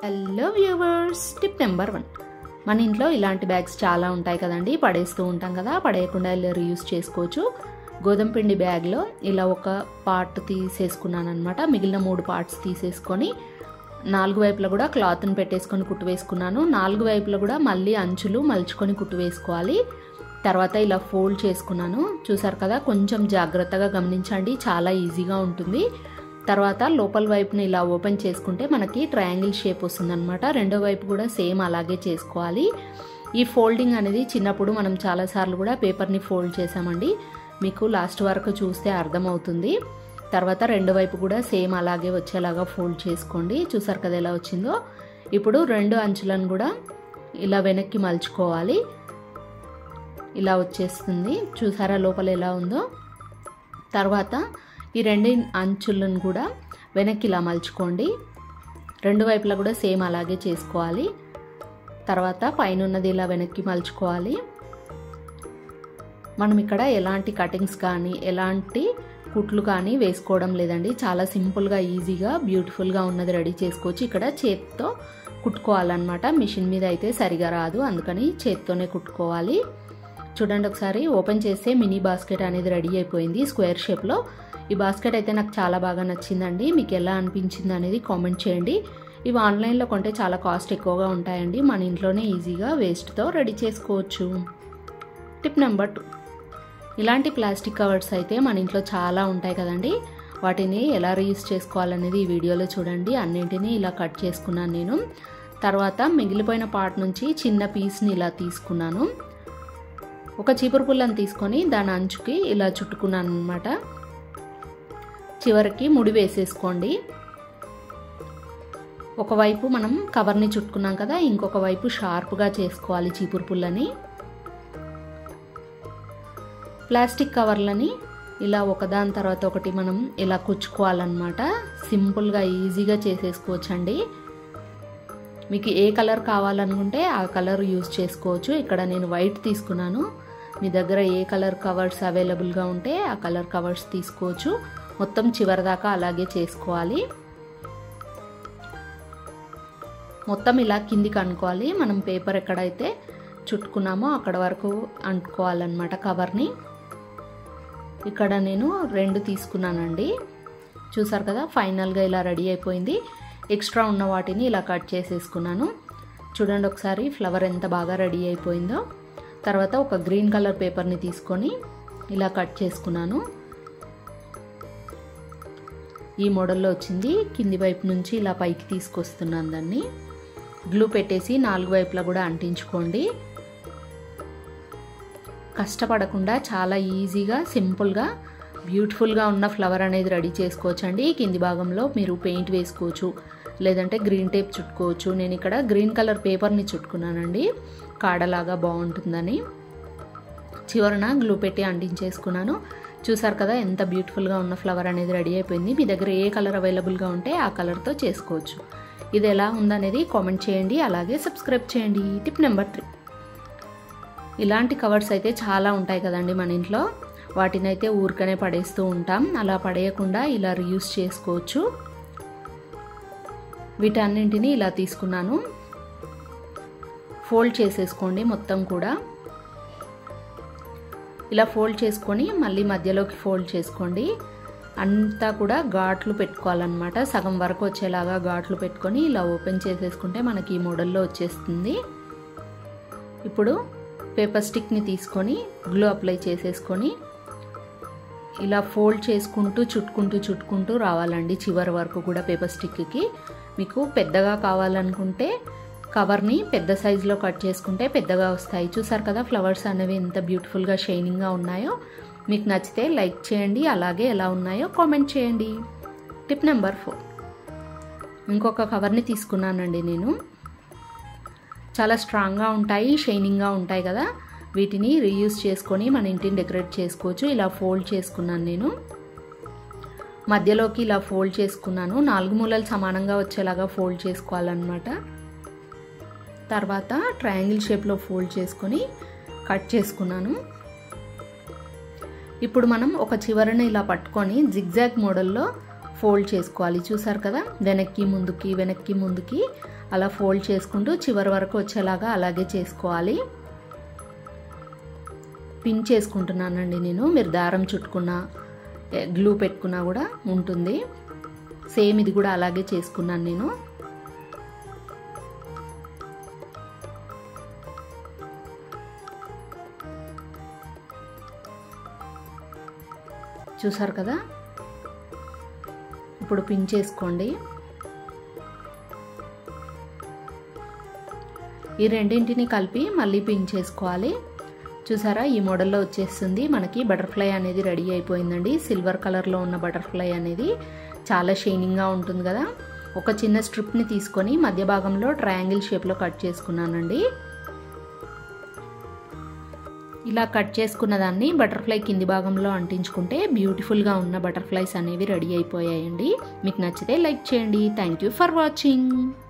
hello viewers tip number one మన ఇంట్లో ఇలాంటి బ్యాగ్స్ చాలా ఉంటాయి కదండి పడేస్తూ ఉంటాం కదా పడేయకుండా ఇలా రీయూస్ చేసుకోవచ్చు గోధుమ పిండి బ్యాగ్లో ఇలా ఒక పార్ట్ తీసేసుకున్నాను అనమాట మిగిలిన మూడు పార్ట్స్ తీసేసుకొని నాలుగు వైపులా కూడా క్లాత్ని పెట్టేసుకొని కుట్టు వేసుకున్నాను నాలుగు వైపులా కూడా మళ్ళీ అంచులు మలుచుకొని కుట్టు వేసుకోవాలి తర్వాత ఇలా ఫోల్డ్ చేసుకున్నాను చూసారు కదా కొంచెం జాగ్రత్తగా గమనించండి చాలా ఈజీగా ఉంటుంది తర్వాత లోపల వైపుని ఇలా ఓపెన్ చేసుకుంటే మనకి ట్రయాంగిల్ షేప్ వస్తుందన్నమాట రెండో వైపు కూడా సేమ్ అలాగే చేసుకోవాలి ఈ ఫోల్డింగ్ అనేది చిన్నప్పుడు మనం చాలాసార్లు కూడా పేపర్ని ఫోల్డ్ చేసామండి మీకు లాస్ట్ వరకు చూస్తే అర్థమవుతుంది తర్వాత రెండో వైపు కూడా సేమ్ అలాగే వచ్చేలాగా ఫోల్డ్ చేసుకోండి చూసారు కదా ఎలా వచ్చిందో ఇప్పుడు రెండు అంచులను కూడా ఇలా వెనక్కి మలుచుకోవాలి ఇలా వచ్చేస్తుంది చూసారా లోపల ఎలా ఉందో తర్వాత ఈ రెండు అంచులను కూడా వెనక్కి ఇలా మలుచుకోండి రెండు వైపులా కూడా సేమ్ అలాగే చేసుకోవాలి తర్వాత పైన ఉన్నది ఇలా వెనక్కి మలుచుకోవాలి మనం ఇక్కడ ఎలాంటి కటింగ్స్ కానీ ఎలాంటి కుట్లు కానీ వేసుకోవడం లేదండి చాలా సింపుల్గా ఈజీగా బ్యూటిఫుల్గా ఉన్నది రెడీ చేసుకోవచ్చు ఇక్కడ చేత్తో కుట్టుకోవాలన్నమాట మిషన్ మీద అయితే సరిగా రాదు అందుకని చేత్తోనే కుట్టుకోవాలి చూడండి ఒకసారి ఓపెన్ చేస్తే మినీ బాస్కెట్ అనేది రెడీ అయిపోయింది స్క్వేర్ షేప్లో ఈ బాస్కెట్ అయితే నాకు చాలా బాగా నచ్చిందండి మీకు ఎలా అనిపించింది అనేది కామెంట్ చేయండి ఇవి ఆన్లైన్లో కొంటే చాలా కాస్ట్ ఎక్కువగా ఉంటాయండి మన ఇంట్లోనే ఈజీగా వేస్ట్తో రెడీ చేసుకోవచ్చు టిప్ నెంబర్ టూ ఇలాంటి ప్లాస్టిక్ కవర్స్ అయితే మన ఇంట్లో చాలా ఉంటాయి కదండి వాటిని ఎలా రీయూస్ చేసుకోవాలనేది ఈ వీడియోలో చూడండి అన్నింటినీ ఇలా కట్ చేసుకున్నాను నేను తర్వాత మిగిలిపోయిన పార్ట్ నుంచి చిన్న పీస్ని ఇలా తీసుకున్నాను ఒక చీపురు పుల్లని తీసుకొని దాని అంచుకి ఇలా చుట్టుకున్నాను అనమాట చివరికి ముడి వేసేసుకోండి ఒకవైపు మనం కవర్ని చుట్టుకున్నాం కదా ఇంకొక వైపు షార్ప్గా చేసుకోవాలి చీపురు పుల్లని ప్లాస్టిక్ కవర్లని ఇలా ఒకదాని తర్వాత ఒకటి మనం ఇలా కుచ్చుకోవాలన్నమాట సింపుల్గా ఈజీగా చేసేసుకోవచ్చండి మీకు ఏ కలర్ కావాలనుకుంటే ఆ కలర్ యూజ్ చేసుకోవచ్చు ఇక్కడ నేను వైట్ తీసుకున్నాను మీ దగ్గర ఏ కలర్ కవర్స్ అవైలబుల్గా ఉంటే ఆ కలర్ కవర్స్ తీసుకోవచ్చు మొత్తం చివరిదాకా అలాగే చేసుకోవాలి మొత్తం ఇలా కిందికి అనుకోవాలి మనం పేపర్ ఎక్కడైతే చుట్టుకున్నామో అక్కడ వరకు అంటుకోవాలన్నమాట కవర్ని ఇక్కడ నేను రెండు తీసుకున్నానండి చూసారు కదా ఫైనల్గా ఇలా రెడీ అయిపోయింది ఎక్స్ట్రా ఉన్న వాటిని ఇలా కట్ చేసేసుకున్నాను చూడండి ఒకసారి ఫ్లవర్ ఎంత బాగా రెడీ అయిపోయిందో తర్వాత ఒక గ్రీన్ కలర్ పేపర్ని తీసుకొని ఇలా కట్ చేసుకున్నాను ఈ మోడల్లో వచ్చింది కింది వైపు నుంచి ఇలా పైకి తీసుకొస్తున్నాను దాన్ని గ్లూ పెట్టేసి నాలుగు వైపులా కూడా అంటించుకోండి కష్టపడకుండా చాలా ఈజీగా సింపుల్గా బ్యూటిఫుల్గా ఉన్న ఫ్లవర్ అనేది రెడీ చేసుకోవచ్చండి కింది భాగంలో మీరు పెయింట్ వేసుకోవచ్చు లేదంటే గ్రీన్ టేప్ చుట్టుకోవచ్చు నేను ఇక్కడ గ్రీన్ కలర్ పేపర్ని చుట్టుకున్నానండి కాడలాగా బాగుంటుందని చివరన గ్లూ పెట్టి అంటించేసుకున్నాను చూసారు కదా ఎంత బ్యూటిఫుల్గా ఉన్న ఫ్లవర్ అనేది రెడీ అయిపోయింది మీ దగ్గర ఏ కలర్ అవైలబుల్గా ఉంటే ఆ కలర్తో చేసుకోవచ్చు ఇది ఎలా ఉందనేది కామెంట్ చేయండి అలాగే సబ్స్క్రైబ్ చేయండి టిప్ నెంబర్ త్రీ ఇలాంటి కవర్స్ అయితే చాలా ఉంటాయి కదండి మన ఇంట్లో వాటిని అయితే ఊరికనే పడేస్తూ ఉంటాం అలా పడేయకుండా ఇలా రీయూస్ చేసుకోవచ్చు వీటన్నింటినీ ఇలా తీసుకున్నాను ఫోల్డ్ చేసేసుకోండి మొత్తం కూడా ఇలా ఫోల్డ్ చేసుకొని మళ్ళీ మధ్యలోకి ఫోల్డ్ చేసుకోండి అంతా కూడా ఘాట్లు పెట్టుకోవాలన్నమాట సగం వరకు వచ్చేలాగా ఘాట్లు పెట్టుకొని ఇలా ఓపెన్ చేసేసుకుంటే మనకి ఈ మోడల్లో వచ్చేస్తుంది ఇప్పుడు పేపర్ స్టిక్ని తీసుకొని గ్లూ అప్లై చేసేసుకొని ఇలా ఫోల్డ్ చేసుకుంటూ చుట్టుకుంటూ చుట్టుకుంటూ రావాలండి చివరి వరకు కూడా పేపర్ స్టిక్కి మీకు పెద్దగా కావాలనుకుంటే కవర్ని పెద్ద సైజులో కట్ చేసుకుంటే పెద్దగా వస్తాయి చూసారు కదా ఫ్లవర్స్ అనేవి ఎంత బ్యూటిఫుల్గా షైనింగ్గా ఉన్నాయో మీకు నచ్చితే లైక్ చేయండి అలాగే ఎలా ఉన్నాయో కామెంట్ చేయండి టిప్ నెంబర్ ఫోర్ ఇంకొక కవర్ని తీసుకున్నానండి నేను చాలా స్ట్రాంగ్గా ఉంటాయి షైనింగ్గా ఉంటాయి కదా వీటిని రీయూస్ చేసుకొని మన ఇంటిని డెకరేట్ చేసుకోవచ్చు ఇలా ఫోల్డ్ చేసుకున్నాను నేను మధ్యలోకి ఇలా ఫోల్డ్ చేసుకున్నాను నాలుగు మూలలు సమానంగా వచ్చేలాగా ఫోల్డ్ చేసుకోవాలన్నమాట తర్వాత ట్రయాంగిల్ షేప్లో ఫోల్డ్ చేసుకొని కట్ చేసుకున్నాను ఇప్పుడు మనం ఒక చివరన ఇలా పట్టుకొని జిగ్జాగ్ మోడల్లో ఫోల్డ్ చేసుకోవాలి చూసారు కదా వెనక్కి ముందుకి వెనక్కి ముందుకి అలా ఫోల్డ్ చేసుకుంటూ చివరి వరకు వచ్చేలాగా అలాగే చేసుకోవాలి పిన్ చేసుకుంటున్నానండి నేను మీరు దారం చుట్టుకున్నా గ్లూ పెట్టుకున్నా కూడా ఉంటుంది సేమ్ ఇది కూడా అలాగే చేసుకున్నాను నేను చూసారు కదా ఇప్పుడు పిన్ చేసుకోండి ఈ రెండింటిని కలిపి మళ్ళీ పిన్ చేసుకోవాలి చూసారా ఈ మోడల్లో వచ్చేస్తుంది మనకి బటర్ఫ్లై అనేది రెడీ అయిపోయిందండి సిల్వర్ కలర్లో ఉన్న బటర్ఫ్లై అనేది చాలా షైనింగ్గా ఉంటుంది కదా ఒక చిన్న స్ట్రిప్ని తీసుకొని మధ్య భాగంలో ట్రయాంగిల్ షేప్లో కట్ చేసుకున్నానండి ఇలా కట్ చేసుకున్న దాన్ని బటర్ఫ్లై కింది భాగంలో అంటించుకుంటే బ్యూటిఫుల్గా ఉన్న బటర్ఫ్లైస్ అనేవి రెడీ అయిపోయాయండి మీకు నచ్చితే లైక్ చేయండి థ్యాంక్ యూ ఫర్ వాచింగ్